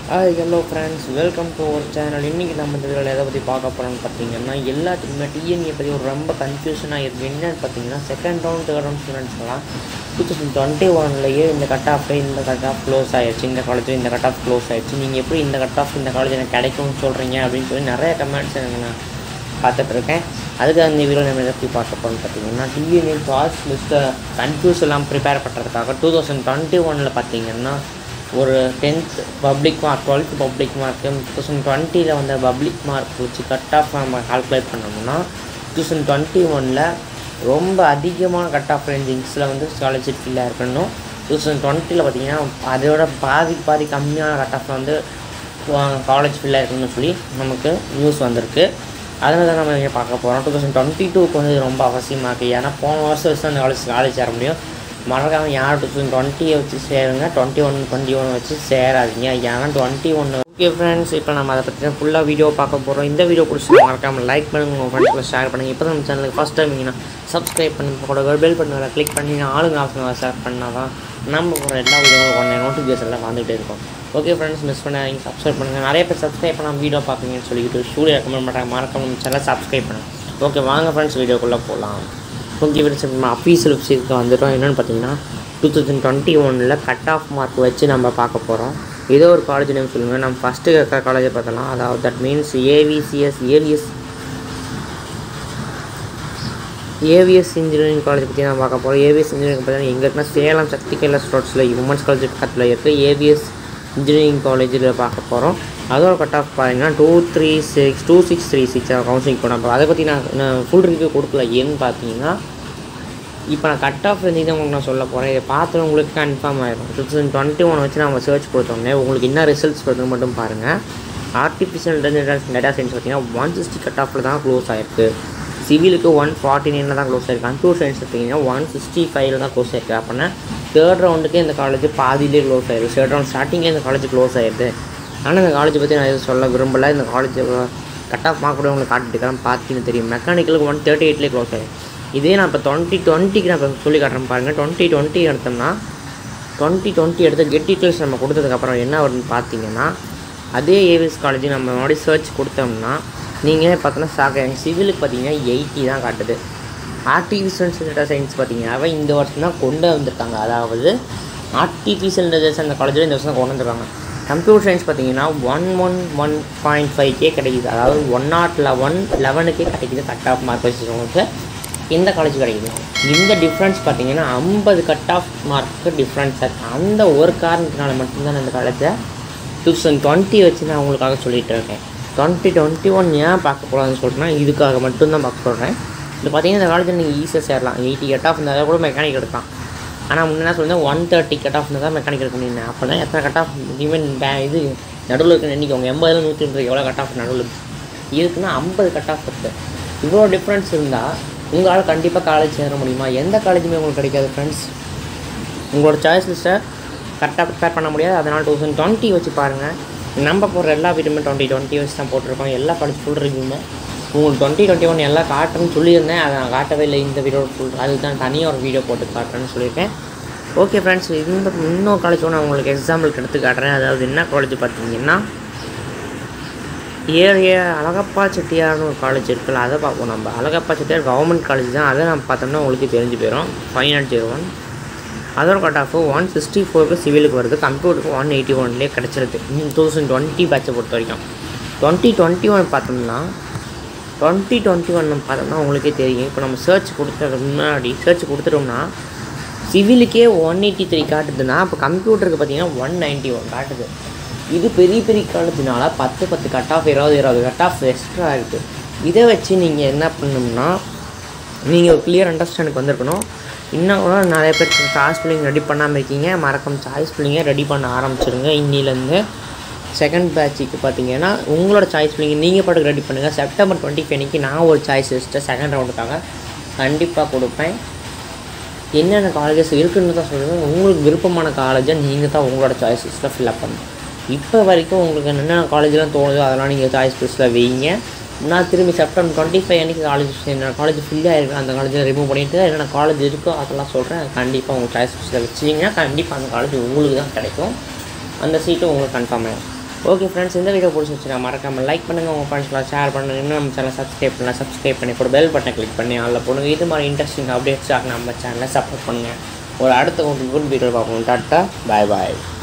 hi hello friends welcome to our channel இன்றைக்கி நம்ம இந்த இதில் எதை பற்றி பார்க்க போகிறோம்னு பார்த்தீங்கன்னா எல்லாத்துக்குமே டிஎன்ஏ பற்றி ஒரு ரொம்ப கன்ஃபியூஷனாக இருக்குது என்னன்னு பார்த்தீங்கன்னா செகண்ட் ரவுண்ட் தேர்ட் ரவுண்ட் ஸ்டூடெண்ட்ஸ்லாம் டூ தௌசண்ட் டுவெண்ட்டி ஒன்லேயே இந்த கட் ஆஃப் இந்த கட் ஆஃப் க்ளோஸ் ஆயிடுச்சு இந்த காலேஜ் இந்த கட் ஆஃப் க்ளோஸ் ஆயிடுச்சு நீங்கள் எப்படி இந்த கட் ஆஃப் இந்த காலேஜ் எனக்கு கிடைக்கும்னு சொல்கிறீங்க அப்படின்னு சொல்லி நிறைய கமெண்ட்ஸ் எனக்கு நான் பார்த்துட்ருக்கேன் அதுக்கு அந்த வீடியோ நம்ம எதை பற்றி பார்க்க போகிறோம்னு பார்த்தீங்கன்னா டிஎன்ஏ சாய்ஸ் லிஸ்ட்டை கன்ஃபியூஸ் எல்லாம் ப்ரிப்பேர் பண்ணுறதுக்காக டூ தௌசண்ட் டுவெண்ட்டி ஒனில் பார்த்தீங்கன்னா ஒரு tenth public mark twelfth public mark two thousand டுவெண்ட்டியில் வந்த பப்ளிக் மார்க் வச்சு கட் ஆஃப் நம்ம கால்குலேட் பண்ணோம்னா டூ தௌசண்ட் டுவெண்ட்டி ஒனில் ரொம்ப அதிகமான கட் ஆஃப் ரேஞ்சிங்ஸில் வந்து ஸ்காலர்ஷிப் ஃபில்லாக இருக்கணும் டூ தௌசண்ட் டுவெண்ட்டியில் பார்த்தீங்கன்னா அதோட பாதி பாதி கம்மியான கட் ஆஃப் வந்து காலேஜ் ஃபில்லாக இருக்கணும்னு சொல்லி நமக்கு நியூஸ் வந்திருக்கு அதனால தான் நம்ம இங்கே பார்க்க போகிறோம் டூ தௌசண்ட் டுவெண்ட்டி டூக்கு வந்து இது ரொம்ப அவசியமாக இருக்குது ஏன்னா போன வருஷம் வருஷம் அந்த காலேஜ் காலேஜ் சேர முடியும் மறக்காமல் யார் டூ தௌசண்ட் டுவெண்ட்டியை வச்சு சேருங்க டுவெண்ட்டி ஒன் டுவெண்ட்டி ஒன் வச்சு சேராதீங்க ஏன்னா டுவெண்ட்டி ஒன்று ஓகே ஃப்ரெண்ட்ஸ் இப்போ நம்ம அதை பற்றி ஃபுல்லாக வீடியோ பார்க்க போகிறோம் இந்த வீடியோ பிடிச்சி மறக்காமல் லைக் பண்ணுங்கள் உங்கள் ஃப்ரெண்ட்ஸ்க்கு ஷேர் பண்ணுங்கள் இப்போ தான் நம்ம சேனலுக்கு ஃபஸ்ட் டைம் நீங்கள் சப்ஸ்கிரைப் பண்ணி கூட பெல் பண்ணுங்கள் கிளிக் பண்ணி ஆளுங்க ஆப்ஷன் ஷேர் பண்ணால் தான் நம்ம போகிற எல்லா வீடியோவும் உடனே நோட்டிஃபிகேஷனில் வந்துகிட்டே இருக்கும் ஓகே ஃப்ரெண்ட்ஸ் மிஸ் பண்ணாதீங்க சப்ஸ்கிரைப் பண்ணுங்கள் நிறைய பேர் சப்ஸ்கிரைப் பண்ணாமல் வீடியோ பார்க்குறீங்கன்னு சொல்லிட்டு ஸ்டூடியோ ரெக்கமெண்ட் பண்ணுறாங்க மறக்காம நம்ம சேனலை சப்ஸ்கிரைப் பண்ணுங்கள் ஓகே வாங்க ஃப்ரெண்ட்ஸ் வீடியோக்குள்ளே போகலாம் ஓகே ஃப்ரெண்ட்ஸ் நம்ம அஃபீஷியல் வெப்சைட்டுக்கு வந்துட்டோம் என்னென்னு பார்த்தீங்கன்னா டூ தௌசண்ட் டுவெண்ட்டி ஒனில் கட் ஆஃப் மார்க் வச்சு நம்ம பார்க்க போகிறோம் ஏதோ ஒரு காலேஜ் நேம் சொல்லுங்கள் நம்ம ஃபஸ்ட்டு இருக்கிற காலேஜை பார்த்தலாம் அதாவது that means AVCS AVS AVS engineering college பற்றி நான் பார்க்க போகிறோம் ஏவிஎஸ் இன்ஜினியரிங் பார்த்தீங்கன்னா எங்கே இருக்குன்னா சேலம் சக்தி கைலாஸ் ரோட்ஸில் உமன்ஸ் காலேஜ் பக்கத்தில் இருக்குது ஏவிஎஸ் இன்ஜினியரிங் காலேஜில் பார்க்க போகிறோம் அதோட கட் ஆஃப் பார்த்தீங்கன்னா two three six two six three six counselling போனோம் அதை பற்றி நான் நான் ஃபுல் ரிவ்யூ கொடுக்கல ஏன்னு பார்த்தீங்கன்னா இப்போ நான் கட் ஆஃப் ரேஞ்சு தான் உங்களுக்கு நான் சொல்ல போகிறேன் இதை பார்த்து உங்களுக்கு கன்ஃபார்ம் ஆயிடும் டூ தௌசண்ட் டுவெண்ட்டி ஒன் வச்சு நம்ம சர்ச் கொடுத்தோன்னே உங்களுக்கு என்ன ரிசல்ட்ஸ் வருதுன்னு மட்டும் பாருங்கள் ஆர்டிஃபிஷியல் இன்டெலிஜென்ஸ் டேட்டா சயின்ஸ் பார்த்தீங்கன்னா ஒன் சிக்ஸ்டி கட் ஆஃபில் தான் க்ளோஸ் ஆயிருக்கு சிவிலுக்கு ஒன் ஃபார்ட்டி நைனில் தான் க்ளோஸ் ஆயிருக்கு கம்ப்யூட்டர் சயின்ஸ் பார்த்தீங்கன்னா ஒன் சிக்ஸ்டி ஃபைவ்ல தான் க்ளோஸ் ஆயிருக்கு அப்படின்னா தேர்ட் ரவுண்டுக்கு இந்த காலேஜ் பாதியிலே க்ளோஸ் ஆயிருக்கு தேர்ட் ரவுண்ட் ஸ்டார்டிங்கில் இந்த காலேஜ் க்ளோஸ் ஆயிடுது ஆனால் இந்த காலேஜ் பற்றி நான் எதுவும் சொல்ல விரும்பலை இந்த காலேஜ் கட் ஆஃப் மார்க் கூட உங்களுக்கு காட்டிட்டு பார்த்தீங்கன்னு தெரியும் மெக்கானிக்கலுக்கு ஒன் தேர்ட்டி எயிட்லேயே க்ளோஸ் ஆயிருக்கு இதே நான் இப்போ டுவெண்ட்டி டுவெண்ட்டிக்கு நான் இப்போ சொல்லி காட்டுறேன் பாருங்கள் டுவெண்ட்டி டுவெண்ட்டி எடுத்தோம்னா டுவெண்ட்டி டுவெண்ட்டி எடுத்து கெட் டீட்டெயில்ஸ் நம்ம கொடுத்ததுக்கப்புறம் என்ன வருதுன்னு பார்த்தீங்கன்னா அதே ஏவிஎஸ் காலேஜ் நம்ம மறுபடியும் சர்ச் கொடுத்தோம்னா நீங்கள் பார்த்தோன்னா சாக சிவிலுக்கு பார்த்தீங்கன்னா எயிட்டி தான் காட்டுது ஆர்டிஃபிஷியல் டேட்டா சயின்ஸ் பார்த்தீங்கன்னா இந்த வருஷம் தான் கொண்டு வந்திருக்காங்க அதாவது ஆர்டிஃபிஷியல் இன்டெலிஜென்ஸ் அந்த காலேஜில் இந்த வருஷம் கொண்டு வந்திருக்காங்க கம்ப்யூட்டர் சயின்ஸ் பார்த்தீங்கன்னா ஒன் ஒன் ஒன் பாயிண்ட் ஃபைவ்க்கே கிடைக்குது அதாவது ஒன் நாட் லெவன் லெவனுக்கே கிடைக்குது கட் ஆஃப் மார்க் வச்சுருக்கவங்களுக்கு இந்த காலேஜ் கிடைக்குது இந்த டிஃப்ரென்ஸ் பார்த்தீங்கன்னா ஐம்பது கட் ஆஃப் மார்க்கு டிஃப்ரென்ஸ் இருக்குது அந்த ஒரு காரணத்தினால மட்டும்தான் நான் இந்த காலேஜை டூ தௌசண்ட் டுவெண்ட்டி வச்சு நான் உங்களுக்காக சொல்லிகிட்டு இருக்கேன் டுவெண்ட்டி டுவெண்ட்டி ஒன் ஏன் பார்க்க போகலான்னு சொல்கிறேன்னா இதுக்காக மட்டும்தான் பார்க்க சொல்கிறேன் இது பார்த்தீங்கன்னா இந்த காலேஜில் நீங்கள் ஈஸியாக சேரலாம் எயிட்டி கட் ஆஃப் இருந்தால் கூட மெக்கானிக் எடுக்கலாம் ஆனால் முன்னே சொல்லியிருந்தேன் ஒன் தேர்ட்டி கட் ஆஃப் இருந்தால் தான் மெக்கானிக் எடுக்க முடியும் அப்படின்னா எத்தனை கட் ஆஃப் ஈவன் பே இது நடுவில் இருக்க எண்ணிக்கோங்க எண்பதில் நூற்றி ரெண்டு எவ்வளோ கட் ஆஃப் நடுவில் இருக்குன்னா ஐம்பது கட் ஆஃப் இருக்குது இவ்வளோ டிஃப்ரென்ஸ் இருந்தால் உங்களால் கண்டிப்பாக காலேஜ் சேர முடியுமா எந்த காலேஜுமே உங்களுக்கு கிடைக்காது ஃப்ரெண்ட்ஸ் உங்களோட சாய்ஸ் லிஸ்ட்டை கரெக்டாக ப்ரிப்பேர் பண்ண முடியாது அதனால் டூ தௌசண்ட் டுவெண்ட்டி வச்சு பாருங்கள் நம்ம போடுற எல்லா வீடியோமே டுவெண்ட்டி டுவெண்ட்டி வச்சு தான் போட்டிருக்கோம் எல்லா காலேஜ் ஃபுல் ரிவ்யூமே உங்களுக்கு டுவெண்ட்டி டுவெண்ட்டி ஒன் எல்லாம் காட்டுறேன்னு சொல்லியிருந்தேன் அதை நான் காட்டவே இல்லை இந்த வீடியோ ஃபுல் அதுக்கு தான் தனியாக ஒரு வீடியோ போட்டு காட்டுறேன்னு சொல்லியிருக்கேன் ஓகே ஃப்ரெண்ட்ஸ் இந்த இன்னொரு காலேஜ் நான் உங்களுக்கு எக்ஸாம்பிளுக்கு எடுத்து காட்டுறேன் அதாவது என்ன காலேஜ் பார்த்தீங்கன்னா ஏழைய அழகப்பா செட்டியார்னு ஒரு காலேஜ் இருக்குல்ல அதை பார்ப்போம் நம்ம அழகப்பா செட்டியார் கவர்மெண்ட் காலேஜ் தான் அதை நம்ம பார்த்தோம்னா உங்களுக்கு தெரிஞ்சு போயிடும் ஃபைவ் நாட் ஜீரோ ஒன் அதோட கட் ஆஃப் ஒன் சிக்ஸ்டி ஃபோருக்கு சிவிலுக்கு வருது கம்ப்யூட்டருக்கு ஒன் எயிட்டி ஒன்லேயே கிடச்சிருது டூ தௌசண்ட் டுவெண்ட்டி பேட்சை பொறுத்த வரைக்கும் டுவெண்ட்டி டுவெண்ட்டி ஒன் பார்த்தோம்னா டுவெண்ட்டி டுவெண்ட்டி ஒன் பார்த்தோம்னா உங்களுக்கே தெரியும் இப்போ நம்ம சர்ச் கொடுத்ததுக்கு முன்னாடி சர்ச் கொடுத்துட்டோம்னா சிவிலுக்கே ஒன் எயிட்டி த்ரீ காட்டுதுன்னா இப்போ கம்ப்யூட்டருக்கு பார்த்தீங்கன்னா ஒன் நைன்ட்டி ஒன் காட்டுது இது பெரிய பெரிய காலேஜினால பத்து பத்து கட் ஆஃப் இருபது இருபது கட் ஆஃப் எக்ஸ்ட்ரா இருக்குது இதை வச்சு நீங்கள் என்ன பண்ணணும்னா நீங்கள் ஒரு கிளியர் அண்டர்ஸ்டாண்டுக்கு வந்திருக்கணும் இன்னும் கூட நிறைய பேர் சாய்ஸ் பிள்ளைங்க ரெடி பண்ணாமல் இருக்கீங்க மறக்காம சாய்ஸ் பிள்ளைங்க ரெடி பண்ண ஆரம்பிச்சிருங்க இன்னிலேருந்து செகண்ட் பேட்சுக்கு பார்த்தீங்கன்னா உங்களோட சாய்ஸ் பிள்ளைங்க நீங்கள் பாட்டுக்கு ரெடி பண்ணுங்கள் செப்டம்பர் டுவெண்ட்டி ஃபைவ்க்கு நான் ஒரு சாய்ஸ் லிஸ்ட்டை செகண்ட் ரவுண்டுக்காக கண்டிப்பாக கொடுப்பேன் என்னென்ன காலேஜஸ் இருக்குன்னு தான் சொல்லுவேன் உங்களுக்கு விருப்பமான காலேஜை நீங்கள் தான் உங்களோட சாய்ஸ் லிஸ்ட்டில் ஃபில்அப் பண்ணணும் இப்போ வரைக்கும் உங்களுக்கு என்னென்ன காலேஜ்லாம் தோணுதோ அதெல்லாம் நீங்கள் சாய்ஸ் லிஸ்ட்டில் வைங்க நான் திரும்பி செப்டம்பர் டுவெண்ட்டி ஃபைவ் அன்றைக்கி காலேஜ் என்னோட காலேஜ் ஃபில்லாக இருக்குது அந்த காலேஜில் ரிமூவ் பண்ணிவிட்டு என்னென்ன காலேஜ் இருக்கோ அதெல்லாம் சொல்கிறேன் கண்டிப்பாக உங்கள் சாய்ஸ் லிஸ்ட்டில் வச்சிங்கன்னா கண்டிப்பாக அந்த காலேஜ் உங்களுக்கு தான் கிடைக்கும் அந்த சீட்டும் உங்களுக்கு கன்ஃபார்ம் ஆகிடும் ஓகே ஃப்ரெண்ட்ஸ் இந்த வீடியோ பிடிச்சிருச்சுன்னா மறக்காமல் லைக் பண்ணுங்கள் உங்கள் ஃப்ரெண்ட்ஸ்லாம் ஷேர் பண்ணுங்கள் இன்னும் நம்ம சேனல் சப்ஸ்கிரைப் பண்ணலாம் சப்ஸ்கிரைப் பண்ணி கூட பெல் பட்டனை கிளிக் பண்ணி அதில் போடுங்க இது மாதிரி இன்ட்ரெஸ்டிங் அப்டேட்ஸாக நம்ம சேனலை சப்போர்ட் பண்ணுங்கள் ஒரு அடுத்த ஒரு குட் வீடியோ பார்ப்போம் டாட்டா பாய் பாய்